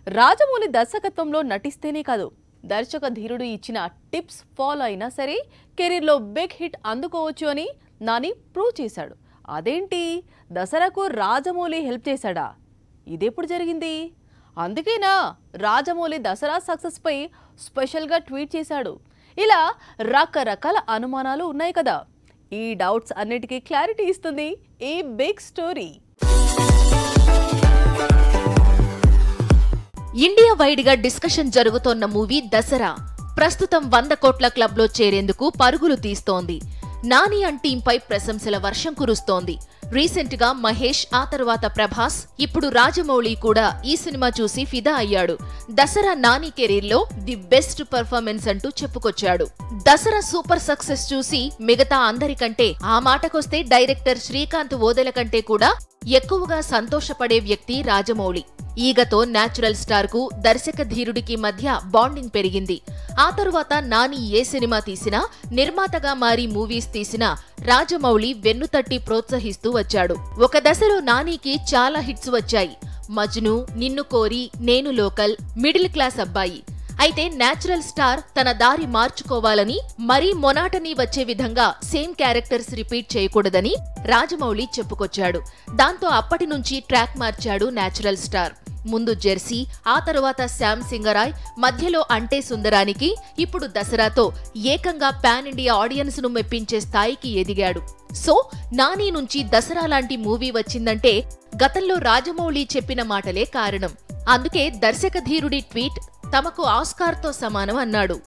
రాజమౌళి దర్శకత్వంలో నటిస్తేనే కాదు దర్శక ధీరుడు ఇచ్చిన టిప్స్ ఫాలో అయినా సరే కెరీర్లో బిగ్ హిట్ అందుకోవచ్చు అని నాని ప్రూవ్ చేశాడు అదేంటి దసరాకు రాజమౌళి హెల్ప్ చేశాడా ఇదెప్పుడు జరిగింది అందుకేనా రాజమౌళి దసరా సక్సెస్పై స్పెషల్గా ట్వీట్ చేశాడు ఇలా రకరకాల అనుమానాలు ఉన్నాయి కదా ఈ డౌట్స్ అన్నిటికీ క్లారిటీ ఇస్తుంది ఈ బిగ్ స్టోరీ ఇండియా వైడ్ గా డిస్కషన్ జరుగుతోన్న మూవీ దసరా ప్రస్తుతం వంద కోట్ల క్లబ్ లో చేరేందుకు పరుగులు తీస్తోంది నాని అండ్ టీంపై ప్రశంసల వర్షం కురుస్తోంది రీసెంట్ గా మహేష్ ఆ తర్వాత ప్రభాస్ ఇప్పుడు రాజమౌళి కూడా ఈ సినిమా చూసి ఫిదా అయ్యాడు దసరా నాని కెరీర్ లో ది బెస్ట్ పర్ఫార్మెన్స్ అంటూ చెప్పుకొచ్చాడు దసరా సూపర్ సక్సెస్ చూసి మిగతా అందరికంటే ఆ మాటకొస్తే డైరెక్టర్ శ్రీకాంత్ ఓదెల కంటే కూడా ఎక్కువగా సంతోషపడే వ్యక్తి రాజమౌళి ఈగతో న్యాచురల్ స్టార్ కు దర్శక ధీరుడికి మధ్య బాండింగ్ పెరిగింది ఆ తరువాత నాని ఏ సినిమా తీసినా నిర్మాతగా మారి మూవీస్ తీసినా రాజమౌళి వెన్నుతట్టి ప్రోత్సహిస్తూ వచ్చాడు ఒక దశలో నానికి చాలా హిట్స్ వచ్చాయి మజ్ను నిన్ను కోరి నేను లోకల్ మిడిల్ క్లాస్ అబ్బాయి అయితే నేచురల్ స్టార్ తన దారి మార్చుకోవాలని మరీ మొనాటనీ వచ్చే విధంగా సేమ్ క్యారెక్టర్స్ రిపీట్ చేయకూడదని రాజమౌళి చెప్పుకొచ్చాడు దాంతో అప్పటి నుంచి ట్రాక్ మార్చాడు నేచురల్ స్టార్ ముందు జెర్సీ ఆ తరువాత శ్యామ్ సింగరాయ్ మధ్యలో అంటే సుందరానికి ఇప్పుడు దసరాతో ఏకంగా పాన్ ఇండియా ఆడియన్స్ ను మెప్పించే స్థాయికి ఎదిగాడు సో నాని నుంచి దసరా లాంటి మూవీ వచ్చిందంటే గతంలో రాజమౌళి చెప్పిన మాటలే కారణం అందుకే దర్శక ధీరుడి ట్వీట్ తమకు ఆస్కార్తో సమానం అన్నాడు